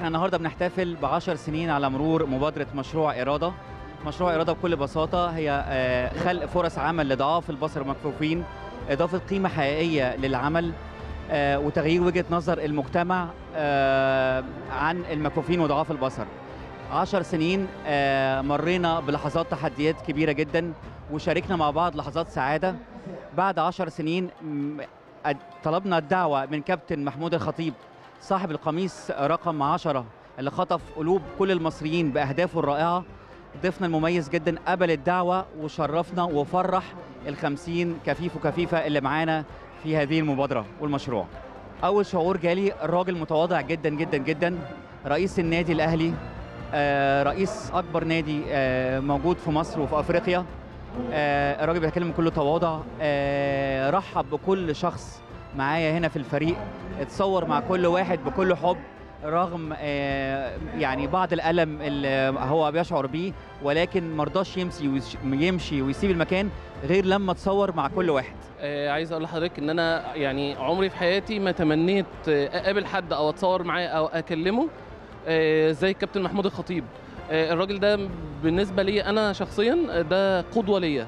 احنا النهارده بنحتفل ب 10 سنين على مرور مبادره مشروع اراده مشروع اراده بكل بساطه هي آه، خلق فرص عمل لضعاف البصر المكفوفين اضافه قيمه حقيقيه للعمل آه، وتغيير وجهه نظر المجتمع آه، عن المكفوفين وضعاف البصر عشر سنين آه، مرينا بلحظات تحديات كبيره جدا وشاركنا مع بعض لحظات سعاده بعد عشر سنين م، أد- طلبنا الدعوه من كابتن محمود الخطيب صاحب القميص رقم 10 اللي خطف قلوب كل المصريين باهدافه الرائعه ضيفنا المميز جدا قبل الدعوه وشرفنا وفرح الخمسين كفيف وكفيفه اللي معانا في هذه المبادره والمشروع اول شعور جالي راجل متواضع جدا جدا جدا رئيس النادي الاهلي آه، رئيس اكبر نادي آه، موجود في مصر وفي افريقيا آه، الراجل بيتكلم بكل تواضع آه، رحب بكل شخص معايا هنا في الفريق اتصور مع كل واحد بكل حب رغم آه، يعني بعض الالم اللي هو بيشعر بيه ولكن مرضاش يمشي ويش- يمشي ويسيب المكان غير لما اتصور مع كل واحد آه، عايز اقول لحضرتك ان انا يعني عمري في حياتي ما تمنيت آه، اقابل حد او اتصور معاه او اكلمه آه، زي الكابتن محمود الخطيب آه، الراجل ده بالنسبه لي انا شخصيا آه، ده قدوه ليا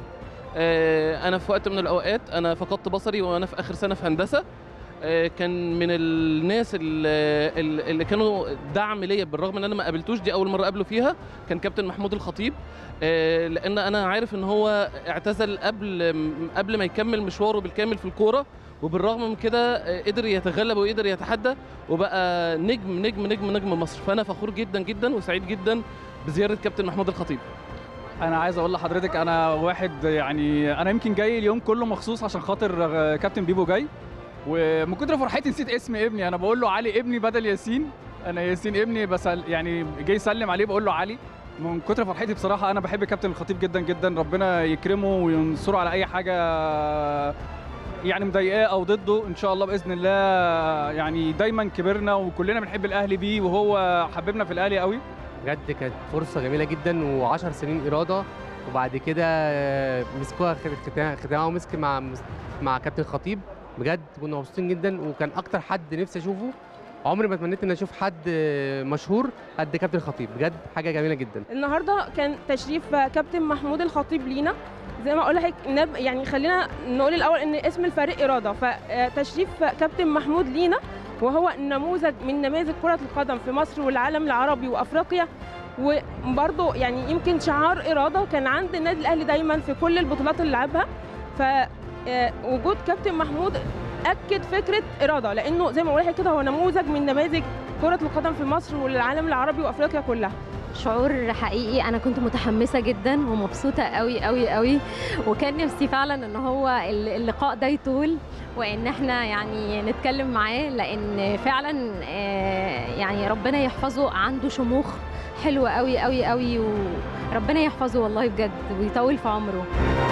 آه، انا في وقت من الاوقات انا فقدت بصري وانا في اخر سنه في هندسه آه، كان من الناس اللي, اللي كانوا دعم ليا بالرغم ان انا ما قابلتوش دي اول مره اقابله فيها كان كابتن محمود الخطيب آه، لان انا عارف ان هو اعتزل قبل قبل ما يكمل مشواره بالكامل في الكوره وبالرغم من كده آه، قدر يتغلب وقدر يتحدى وبقى نجم نجم نجم نجم مصر فانا فخور جدا جدا وسعيد جدا بزياره كابتن محمود الخطيب انا عايز اقول لحضرتك انا واحد يعني انا يمكن جاي اليوم كله مخصوص عشان خاطر آه، كابتن بيبو جاي ومن كتر فرحتي نسيت اسم ابني انا بقول له علي ابني بدل ياسين انا ياسين ابني بس يعني جاي يسلم عليه بقول له علي من كتر فرحتي بصراحه انا بحب كابتن الخطيب جدا جدا ربنا يكرمه وينصره على اي حاجه يعني مضايقاه او ضده ان شاء الله باذن الله يعني دايما كبرنا وكلنا بنحب الاهلي بيه وهو حببنا في الاهلي قوي بجد كانت فرصة جميلة جدا و10 سنين إرادة وبعد كده آه، مسكوها ختام- ختامها ومسك مع مع كابتن خطيب بجد كنا مبسوطين جدا وكان أكتر حد نفسي أشوفه عمري ما تمنيت إن أشوف حد آه، مشهور قد كابتن خطيب بجد حاجة جميلة جدا النهارده كان تشريف كابتن محمود الخطيب لينا زي ما اقول لك نب- يعني خلينا نقول الاول ان اسم الفريق اراده فتشريف كابتن محمود لينا وهو نموذج من نماذج كره القدم في مصر والعالم العربي وافريقيا وبرضه يعني يمكن شعار اراده كان عند النادي الاهلي دايما في كل البطولات اللي لعبها فوجود كابتن محمود اكد فكره اراده لانه زي ما بقول لك كده هو نموذج من نماذج كره القدم في مصر والعالم العربي وافريقيا كلها شعور حقيقي انا كنت متحمسه جدا ومبسوطه قوي قوي قوي وكان نفسي فعلا ان هو ال- اللقاء ده يطول وان احنا يعني نتكلم معاه لان فعلا آه، يعني ربنا يحفظه عنده شموخ حلوه قوي قوي قوي وربنا يحفظه والله بجد ويطول في عمره